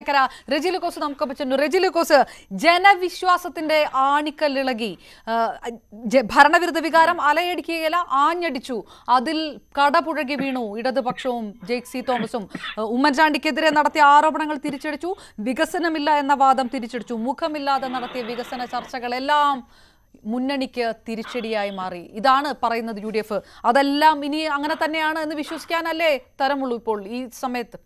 നെയ്യാറ്റിൻകര റെജി ലുക്കോസ് നമുക്ക് പറ്റുന്നു റെജി ലുക്കോസ് ജനവിശ്വാസത്തിന്റെ ആണിക്കല്ലിളകി ആ, ജ- ഭരണവിരുദ്ധ വികാരം അലയടിക്കുകയില്ല ആഞ്ഞടിച്ചു അതിൽ കടപുഴകി വീണു ഇടതുപക്ഷവും ജെയ്ക്സി തോമസും ആ, ഉമ്മൻചാണ്ടിക്കെതിരെ നടത്തിയ ആരോപണങ്ങൾ തിരിച്ചടിച്ചു വികസനമില്ല എന്ന വാദം തിരിച്ചടിച്ചു മുഖമില്ലാതെ നടത്തിയ വികസന ചർച്ചകളെല്ലാം മുന്നണിക്ക് തിരിച്ചടിയായി മാറി ഇതാണ് പറയുന്നത് യു ഡി എഫ് അതെല്ലാം ഇനി അങ്ങനെ തന്നെയാണ് എന്ന് വിശ്വസിക്കാനല്ലേ തരമുള്ളൂ ഇപ്പോൾ ഈ സമയത്ത്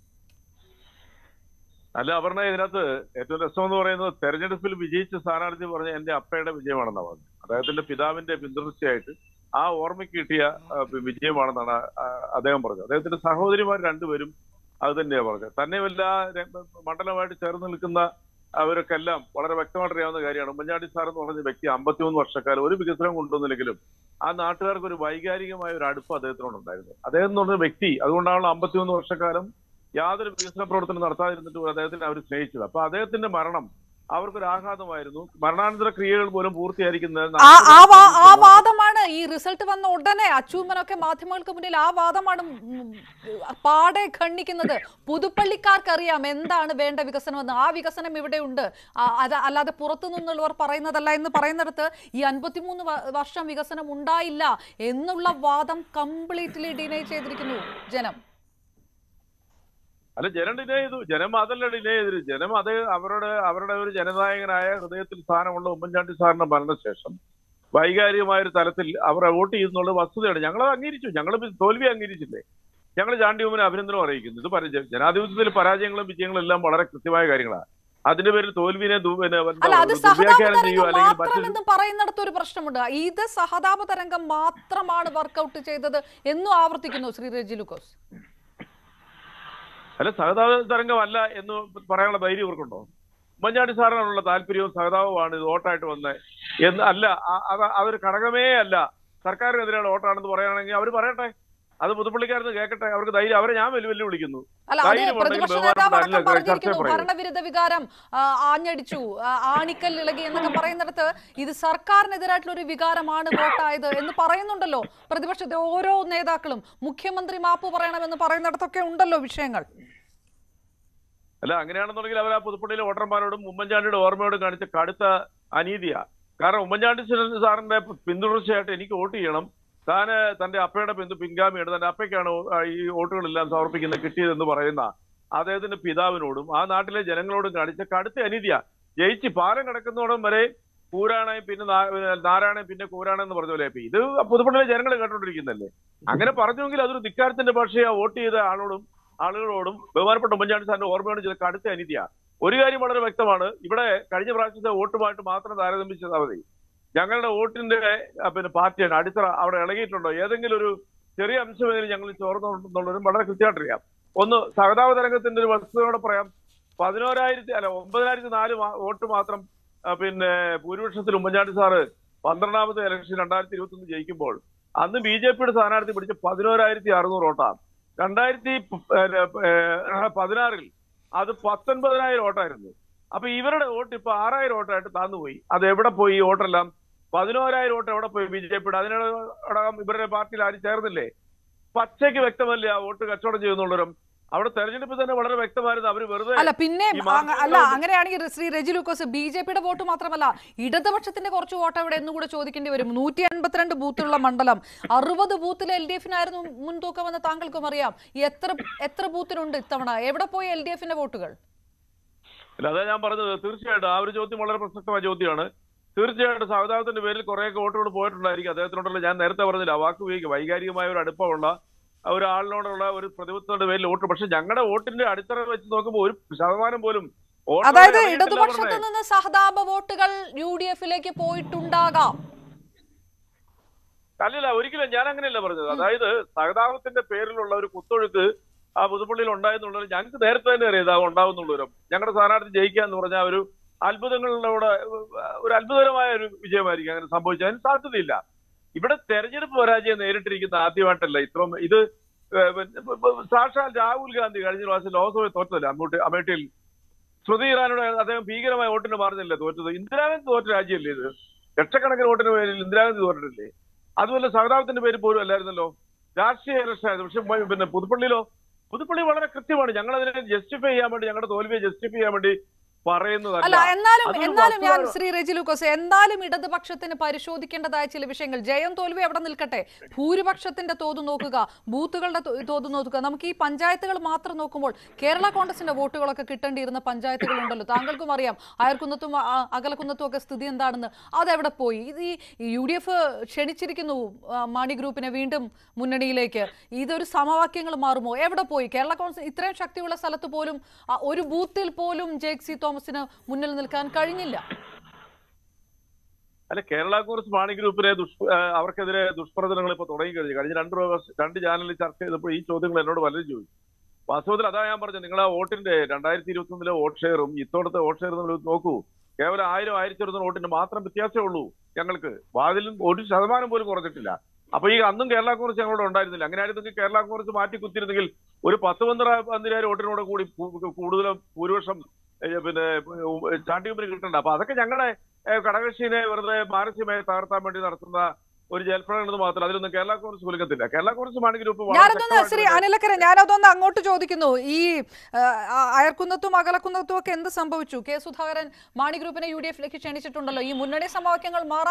അല്ല അപർണ ഇതിനകത്ത് ഏറ്റവും രസം എന്ന് പറയുന്നത് തെരഞ്ഞെടുപ്പിൽ വിജയിച്ച സ്ഥാനാർത്ഥി പറഞ്ഞ എന്റെ അപ്പയുടെ വിജയമാണെന്നാണ് പറഞ്ഞത് അദ്ദേഹത്തിന്റെ പിതാവിന്റെ പിന്തുടർച്ചയായിട്ട് ആ ഓർമ്മയ്ക്ക് കിട്ടിയ ആ, വിജയമാണെന്നാണ് ആ, അദ്ദേഹം പറഞ്ഞത് അദ്ദേഹത്തിന്റെ സഹോദരിമാർ രണ്ടുപേരും അത് തന്നെയാണ് പറഞ്ഞത് തന്നെയുമല്ല ര- മണ്ഡലമായിട്ട് ചേർന്ന് നിൽക്കുന്ന അവരൊക്കെല്ലാം വളരെ വ്യക്തമായിട്ട് അറിയാവുന്ന കാര്യമാണ് ഉമ്മൻചാണ്ടി സാർ എന്ന് പറഞ്ഞ വ്യക്തി അമ്പത്തിമൂന്ന് വർഷക്കാലം ഒരു വികസനം കൊണ്ടുവന്നില്ലെങ്കിലും ആ നാട്ടുകാർക്ക് ഒരു വൈകാരികമായ ഒരു അടുപ്പ് അദ്ദേഹത്തിനോടുണ്ടായിരുന്നു അദ്ദേഹം എന്ന് പറഞ്ഞ വ്യക്തി അതുകൊണ്ടാണ് അമ്പത്തിമൂന്ന് വർഷക്കാലം യാതൊരു വികസന പ്രവർത്തനം നടത്താതിരുന്നിട്ട് പോലും അദ്ദേഹത്തിനെ അവർ സ്നേഹിച്ചത് അപ്പൊ അദ്ദേഹത്തിന്റെ മരണം അവർക്കൊരു ആഘാതമായിരുന്നു മരണാനന്തര ക്രിയകൾ പോലും പൂർത്തിയായിരിക്കുന്നത് ആ ആ വാ- ആ വാദമാണ് ഈ റിസൾട്ട് വന്ന ഉടനെ അച്ചൂമ്മനൊക്കെ മാധ്യമങ്ങൾക്ക് മുന്നിൽ ആ വാദമാണ് ഉം, പാടെ ഖണ്ഡിക്കുന്നത് പുതുപ്പള്ളിക്കാർക്കറിയാം എന്താണ് വേണ്ട വികസനമെന്ന് ആ വികസനം ഇവിടെയുണ്ട് ആ, അത് അല്ലാതെ പുറത്തു നിന്നുള്ളവർ പറയുന്നതല്ല എന്ന് പറയുന്നിടത്ത് ഈ അൻപത്തിമൂന്ന് വ- വർഷം വികസനം ഉണ്ടായില്ല എന്നുള്ള വാദം കംപ്ലീറ്റ്ലി ഡിനൈ ചെയ്തിരിക്കുന്നു ജനം അല്ല ജനം ഡിലേ ചെയ്തു ജനം അതല്ല ഡിലേ ചെയ്തത് ജനം അത് അവരുടെ അവരുടെ ഒരു ജനനായകനായ ഹൃദയത്തിൽ സ്ഥാനമുള്ള ഉമ്മൻചാണ്ടി സാറിന്റെ മരണശേഷം വൈകാരികമായ ഒരു തലത്തിൽ അവർ വോട്ട് ചെയ്യുന്നുള്ള വസ്തുതയാണ് ഞങ്ങൾ അംഗീകരിച്ചു ഞങ്ങൾ തോൽവി അംഗീകരിച്ചില്ലേ ഞങ്ങൾ ചാണ്ടി ഉമ്മനെ അഭിനന്ദനം അറിയിക്കുന്നു ഇത് പരാജയം ജനാധിപത്യത്തിൽ പരാജയങ്ങളും വിജയങ്ങളും എല്ലാം വളരെ കൃത്യമായ കാര്യങ്ങളാണ് അതിന്റെ പേരിൽ തോൽവിനെ ദു- പിന്നെ എന്താ അല്ല അത് പറയുക, സഹതാപ ദുർവ്യാഖ്യാനം തരംഗം ചെയ്യുക അല്ലെങ്കിൽ മാത്രം മറ്റൊരു എന്ന് പറയുന്നിടത്ത് ഒരു പ്രശ്നമുണ്ട് ഇത് സഹതാപ തരംഗം മാത്രമാണ് വർക്കൗട്ട് ചെയ്തത് എന്നും ആവർത്തിക്കുന്നു ശ്രീ റെജി ലുക്കോസ് അല്ല സഹതാപ തരംഗമല്ല എന്ന് പറയാനുള്ള ധൈര്യം ഇവർക്കുണ്ടോ ഉമ്മൻചാണ്ടി സാറിനുള്ള താല്പര്യവും സഹതാപമാണ് ഇത് വോട്ടായിട്ട് വന്നത് എന്ന് അല്ല ആ- അത് അതൊരു ഘടകമേ അല്ല സർക്കാരിനെതിരെയുള്ള വോട്ടാണെന്ന് പറയുകയാണെങ്കിൽ അവർ പറയട്ടെ അത് പുതുപ്പള്ളിക്കാരെന്ന് കേൾക്കട്ടെ അവർക്ക് ധൈര്യം അവരെ ഞാൻ വെല്ലു വെല്ലു വിളിക്കുന്നു അല്ല അത് ധൈര്യം ഉണ്ടെങ്കിൽ പ്രതിപക്ഷ ബഹുമാനപ്പെട്ട നേതാവ് അനിൽ അടക്കം ചർച്ച പറഞ്ഞിരിക്കുന്നു പറയൂ. ഭരണവിരുദ്ധ വികാരം ആ, ആഞ്ഞടിച്ചു ആ, ആണിക്കൽ ഇളകി എന്നൊക്കെ പറയുന്നിടത്ത് ഇത് സർക്കാരിനെതിരായിട്ടുള്ള ഒരു വികാരമാണ് വോട്ടായത് എന്ന് പറയുന്നുണ്ടല്ലോ പ്രതിപക്ഷത്തെ ഓരോ നേതാക്കളും മുഖ്യമന്ത്രി മാപ്പ് പറയണമെന്ന് പറയുന്നിടത്തൊക്കെ ഉണ്ടല്ലോ വിഷയങ്ങൾ അല്ല അങ്ങനെയാണെന്നുണ്ടെങ്കിൽ അവർ ആ പുതുപ്പള്ളിയിലെ വോട്ടർമാരോടും ഉമ്മൻചാണ്ടിയുടെ ഓർമ്മയോടും കാണിച്ച കടുത്ത അനീതിയാ കാരണം ഉമ്മൻചാണ്ടി സാറിന്റെ പിന്തുടർച്ചയായിട്ട് എനിക്ക് വോട്ട് ചെയ്യണം താന് തന്റെ അപ്പയുടെ പിന്തു പിൻഗാമിയാണ് തന്റെ അപ്പയ്ക്കാണ് ഓ- ആ ഈ വോട്ടുകളെല്ലാം സമർപ്പിക്കുന്നത് കിട്ടിയതെന്ന് പറയുന്ന അദ്ദേഹത്തിന്റെ പിതാവിനോടും ആ നാട്ടിലെ ജനങ്ങളോടും കാണിച്ച കടുത്ത അനീതിയാ ജയിച്ച് പാലം കിടക്കുന്നോടം വരെ കൂരാണയും പിന്നെ നാ- നാരായണയും പിന്നെ കൂരാണെന്ന് എന്ന് പറഞ്ഞ പോലെ ഇപ്പൊ ഇത് പുതുപ്പള്ളിയിലെ ജനങ്ങൾ കേട്ടോണ്ടിരിക്കുന്നല്ലേ അങ്ങനെ പറഞ്ഞുവെങ്കിൽ അതൊരു ധിക്കാരത്തിന്റെ ഭാഷയാ വോട്ട് ചെയ്ത ആളോടും ആളുകളോടും ബഹുമാനപ്പെട്ട ഉമ്മൻചാണ്ടി സാറിന്റെ ഓർമ്മയോട് ചില കടുത്ത അനീതിയാ ഒരു കാര്യം വളരെ വ്യക്തമാണ് ഇവിടെ കഴിഞ്ഞ പ്രാവശ്യത്തെ വോട്ടുമായിട്ട് മാത്രം താരതമ്യം മതി ഞങ്ങളുടെ വോട്ടിന്റെ ആ, പിന്നെ പാർട്ടിയാണ് അടിത്തറ അവിടെ ഇളകിയിട്ടുണ്ടോ ഏതെങ്കിലും ഒരു ചെറിയ അംശമെങ്കിലും ഞങ്ങൾ ചോർന്നുണ്ടെന്നുള്ളതും വളരെ കൃത്യമായിട്ട് അറിയാം ഒന്ന് സഹതാപ തരംഗത്തിന്റെ ഒരു വസ്തുതയോടെ പറയാം പതിനോരായിരത്തി അല്ല ഒമ്പതിനായിരത്തി നാല് മാ- വോട്ട് മാത്രം ആ, പിന്നെ ഭൂരിപക്ഷത്തിൽ ഉമ്മൻചാണ്ടി സാറ് പന്ത്രണ്ടാമത്തെ ഇലക്ഷൻ രണ്ടായിരത്തി ഇരുപത്തി ഒന്ന് ജയിക്കുമ്പോൾ അന്ന് ബി ജെ പിയുടെ സ്ഥാനാർത്ഥി പിടിച്ച പതിനോരായിരത്തി അറുന്നൂറ് വോട്ടാണ് രണ്ടായിരത്തി പതിനാറിൽ അത് പത്തൊൻപതിനായിരം വോട്ടായിരുന്നു അപ്പൊ ഇവരുടെ വോട്ട് ഇപ്പൊ ആറായിരം വോട്ടായിട്ട് താന്നുപോയി അത് എവിടെ പോയി ഈ വോട്ടെല്ലാം പതിനോരായിരം വോട്ട് എവിടെ പോയി ബി ജെ പിയുടെ അതിനോടകം ഇവരുടെ പാർട്ടിയിൽ ആരും ചേർന്നില്ലേ പച്ചയ്ക്ക് വ്യക്തമല്ലേ ആ വോട്ട് കച്ചവടം ചെയ്യുന്നുള്ളവരും അവിടെ തെരഞ്ഞെടുപ്പിൽ തന്നെ വളരെ വ്യക്തമായിരുന്നു അവര് വെറുതെ അല്ല പിന്നെ ഈ അങ്ങ- മാധ്യമങ്ങളുടെ അല്ല മുമ്പിൽ- അങ്ങനെയാണെങ്കിൽ ശ്രീ റെജി ലൂക്കോസ് ബി ജെ പിയുടെ വോട്ട് മാത്രമല്ല ഇടതുപക്ഷത്തിന്റെ കുറച്ച് വോട്ട് അവിടെ എന്നുകൂടെ ചോദിക്കേണ്ടി വരും നൂറ്റി എൺപത്തിരണ്ട് ബൂത്തുള്ള മണ്ഡലം അറുപത് ബൂത്തിൽ എൽ ഡി എഫിനായിരുന്നു മുൻതൂക്കമെന്ന് താങ്കൾക്കും അറിയാം എത്ര എത്ര ബൂത്തിനുണ്ട് ഇത്തവണ എവിടെ പോയി എൽ ഡി എഫിന്റെ വോട്ടുകൾ അല്ല അതാ ഞാൻ പറഞ്ഞത് തീർച്ചയായിട്ടും ആ ഒരു ചോദ്യം വളരെ പ്രസക്തമായ ചോദ്യമാണ് തീർച്ചയായിട്ടും സഹതാപത്തിന്റെ പേരിൽ കുറേയൊക്കെ വോട്ടുകൾ പോയിട്ടുണ്ടായിരിക്കും അദ്ദേഹത്തിനോടുള്ള ഞാൻ നേരത്തെ പറഞ്ഞില്ല ആ വാക്ക് ഉപയോഗിക്കും വൈകാരികമായ ഒരു അടുപ്പമുള്ള ഒരാളിനോടുള്ള ഒരു പ്രതിബദ്ധതയുടെ പേരിൽ വോട്ട് പക്ഷെ ഞങ്ങളുടെ വോട്ടിന്റെ അടിത്തറ വെച്ച് നോക്കുമ്പോൾ ഒരു ശതമാനം പോലും വോട്ടുകൾ അതായത് ഇറങ്ങിയിട്ടില്ല ഇടതുപക്ഷത്ത് പറഞ്ഞേ. നിന്ന് സഹതാപ വോട്ടുകൾ യു ഡി എഫിലേക്ക് പോയിട്ടുണ്ടാകാം അല്ലല്ല ഒരിക്കലും ഞാൻ അങ്ങനെയല്ല പറഞ്ഞത് അതായത് സഹതാപത്തിന്റെ പേരിലുള്ള ഒരു കുത്തൊഴുക്ക് ആ പുതുപ്പള്ളിയിൽ ഉണ്ടായെന്നുള്ളത് ഞങ്ങൾക്ക് നേരത്തെ തന്നെ അറിയാം ഇത് ഉണ്ടാവുന്നുള്ളവരും ഞങ്ങളുടെ സ്ഥാനാർത്ഥി ജയിക്കുക എന്ന് പറഞ്ഞാൽ ഒരു അത്ഭുതങ്ങളിലൂടെ ഒരു അത്ഭുതകരമായ ഒരു വിജയമായിരിക്കും അങ്ങനെ സംഭവിച്ചാൽ അതിന് സാധ്യതയില്ല ഇവിടെ തെരഞ്ഞെടുപ്പ് പരാജയം നേരിട്ടിരിക്കുന്ന ആദ്യമായിട്ടല്ല ഇത്രയും ഇത് ഏഹ്, പിന്നെ സാക്ഷാൽ രാഹുൽ ഗാന്ധി കഴിഞ്ഞ പ്രാവശ്യം ലോക്സഭയിൽ തോറ്റതല്ല അങ്ങോട്ട് അമേഠിയിൽ സ്മൃതി ഇറാനോട് അദ്ദേഹം ഭീകരമായ വോട്ടിന് മാറുന്നില്ല തോറ്റത് ഇന്ദിരാഗാന്ധി തോറ്റ രാജ്യമല്ലേ ഇത് ലക്ഷക്കണക്കിന് വോട്ടിന് പേരിൽ ഇന്ദിരാഗാന്ധി തോറ്റിട്ടില്ലേ അതുപോലെ സഹതാപത്തിന്റെ പേര് പോലും അല്ലായിരുന്നല്ലോ രാഷ്ട്രീയ ഇലക്ഷൻ ആയിരുന്നു പക്ഷെ മ- പിന്നെ പുതുപ്പള്ളിയിലോ പുതുപ്പള്ളി വളരെ കൃത്യമാണ് ഞങ്ങൾ അതിനെ ജസ്റ്റിഫൈ ചെയ്യാൻ വേണ്ടി ഞങ്ങളുടെ തോൽവിയെ ജസ്റ്റിഫൈ ചെയ്യാൻ വേണ്ടി അല്ല പറയുന്നതല്ല എന്നാലും അതൊരു എന്നാലും ഞാൻ വസ്തുത- ശ്രീ റെജി ലൂക്കോസ് എന്തായാലും ഇടതുപക്ഷത്തിന് പരിശോധിക്കേണ്ടതായ ചില വിഷയങ്ങൾ ജയം തോൽവി അവിടെ നിൽക്കട്ടെ ഭൂരിപക്ഷത്തിന്റെ തോത് നോക്കുക ബൂത്തുകളുടെ തോ- തോത് നോക്കുക നമുക്ക് ഈ പഞ്ചായത്തുകൾ മാത്രം നോക്കുമ്പോൾ കേരള കോൺഗ്രസിന്റെ വോട്ടുകളൊക്കെ കിട്ടേണ്ടിയിരുന്ന പഞ്ചായത്തുകളുണ്ടല്ലോ താങ്കൾക്കും അറിയാം അയർക്കുന്നത്തും ആ, അകലക്കുന്നത്തും ഒക്കെ സ്ഥിതി എന്താണെന്ന് അതെവിടെ പോയി ഇത് ഈ യു ഡി എഫ് ക്ഷണിച്ചിരിക്കുന്നു ആ, മാണി ഗ്രൂപ്പിനെ വീണ്ടും മുന്നണിയിലേക്ക് ഇതൊരു സമവാക്യങ്ങൾ മാറുമോ എവിടെ പോയി കേരള കോൺഗ്രസ് ഇത്രയും ശക്തിയുള്ള സ്ഥലത്ത് പോലും ആ, ഒരു ബൂത്തിൽ പോലും ജേക്ക് സി തോമസിന് മുന്നിൽ നിൽക്കാൻ കഴിഞ്ഞില്ല അല്ല കേരള കോൺഗ്രസ് മാണി ഗ്രൂപ്പിനെ ദുഷ് ആ, അവർക്കെതിരെ ദുഷ്പ്രചരണങ്ങൾ ഇപ്പൊ തുടങ്ങി കഴിഞ്ഞു കഴിഞ്ഞ രണ്ട് പ്രാവശ്യം രണ്ട് ചാനലിൽ ചർച്ച ചെയ്തപ്പോൾ ഈ ചോദ്യങ്ങൾ എന്നോട് പലരും ചോദിച്ചു വാസ്തവത്തിൽ അതാ ഞാൻ പറഞ്ഞത് നിങ്ങൾ ആ വോട്ടിന്റെ രണ്ടായിരത്തി ഇരുപത്തി ഒന്നിലെ വോട്ട് ഷെയറും ഇത്തോടത്തെ വോട്ട് ഷെയറും നിങ്ങൾ നോക്കൂ കേവലം ആയിരം ആയിരത്തി ഇരുപത്തി വോട്ടിന്റെ മാത്രം വ്യത്യാസമേ ഉള്ളൂ ഞങ്ങൾക്ക് അതിലും ഒരു ശതമാനം പോലും കുറഞ്ഞിട്ടില്ല അപ്പൊ ഈ അന്നും കേരള കോൺഗ്രസ് ഞങ്ങളോട് ഉണ്ടായിരുന്നില്ല അങ്ങനെ ആയിരുന്നെങ്കിൽ കേരള കോൺഗ്രസ് മാറ്റി കുത്തിരുന്നെങ്കിൽ ഒരു പത്ത് പന്ത്രണ്ട് പന്തിരായിരം വോട്ടിനോട് കൂടി കൂ- കൂടുതലും ഭൂരിപക്ഷം ഏ, പിന്നെ ചാണ്ടിയുമ്പിന് കിട്ടണ്ട അപ്പൊ അതൊക്കെ ഞങ്ങളുടെ ഏ, ഘടകകക്ഷിനെ വെറുതെ മാനസികമായി തകർത്താൻ വേണ്ടി നടത്തുന്ന ഒരു ജൽപ്രകടനം മാത്രം അതിലൊന്നും കേരള കോൺഗ്രസ് കുലുക്കത്തില്ല കേരള കോൺഗ്രസ് മാണി ഗ്രൂപ്പ് വളരെ ഞാനതൊന്ന് ശക്തമായിട്ട് ശ്രീ തന്നെ- അനിലക്കര ഞാനതൊന്ന് അങ്ങോട്ട് ചോദിക്കുന്നു ഈ ആ, ആ, അയർക്കുന്നത്തും അകലക്കുന്നത്തും ഒക്കെ എന്ത് സംഭവിച്ചു കെ സുധാകരൻ മാണി ഗ്രൂപ്പിനെ യു ഡി എഫിലേക്ക് ക്ഷണിച്ചിട്ടുണ്ടല്ലോ ഈ മുന്നണി സമവാക്യങ്ങൾ മാറാൻ